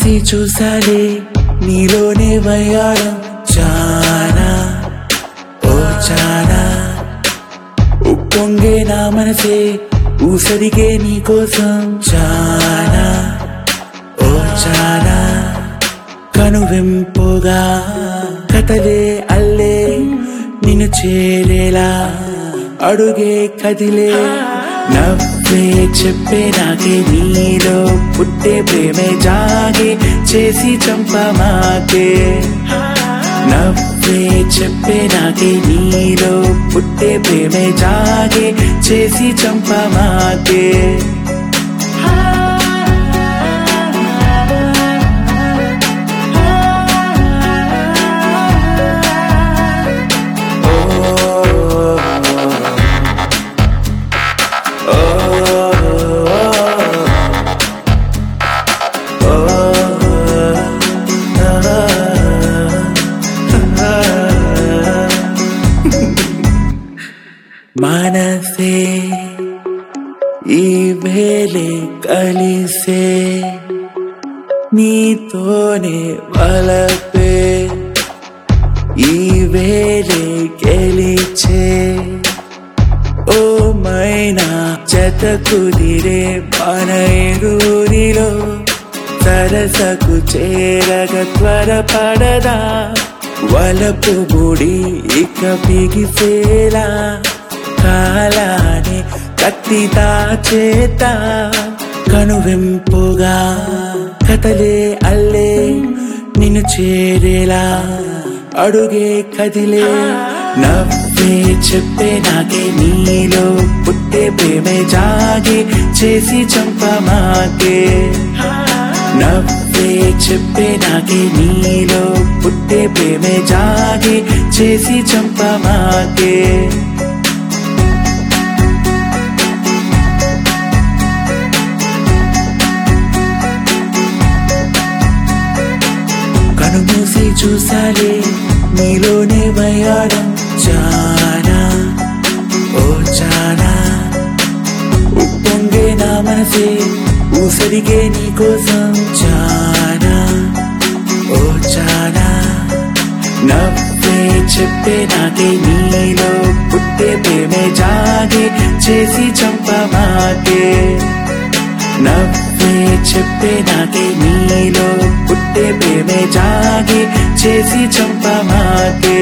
మూసి చూసాలే నీలోనే వయ్యాడం చానా ఓ చానా ఉప్పొంగే నా మనసే ఊసరిగే నీ కోసం చానా ఓ చానా కనువింపుగా కథలే అల్లే నిన్ను చేరేలా అడుగే కదిలే నవ్వే చెప్పే నాకే నీలో పుట్టే ప్రేమే జాగే చేసి చంప మాకే నవ్వే చెప్పే నాకే నీలో పుట్టే ప్రేమే జాగే చేసి చంప మాకే మనసే ఈ వేలే కలిసే నీతోనే వలపే ఈ వేలే గెలిచే ఓ మైనా జత కుదిరే మన ఎరురిలో సరసకు చేరగ త్వరపడదా వలపు ముడి ఇక బిగిసేలా కాలాన్ని కత్తిదా చేత కనువింపుగా కథలే అల్లే నిన్ను చేరేలా అడుగే కదిలే నవ్వే చెప్పే నాకే నీలో పుట్టే ప్రేమే జాగే చేసి చంప మాకే నవ్వే చెప్పే నాకే నీలో పుట్టే ప్రేమే జాగే చేసి చంప మాకే కనుమూసి చూసాలే నీలోనే వయాడం చానా ఓ చానా ఉప్పొంగే నా మనసే ఊసరిగే నీ కోసం చానా ఓ చానా నవ్వే చెప్పే నాకే నీలో పుట్టే ప్రేమే జాగే చేసి చంప మాకే నవ్వే చెప్పే నాకే నీలో పుట్టే ప్రేమే జాగే చేసి చంప మాకే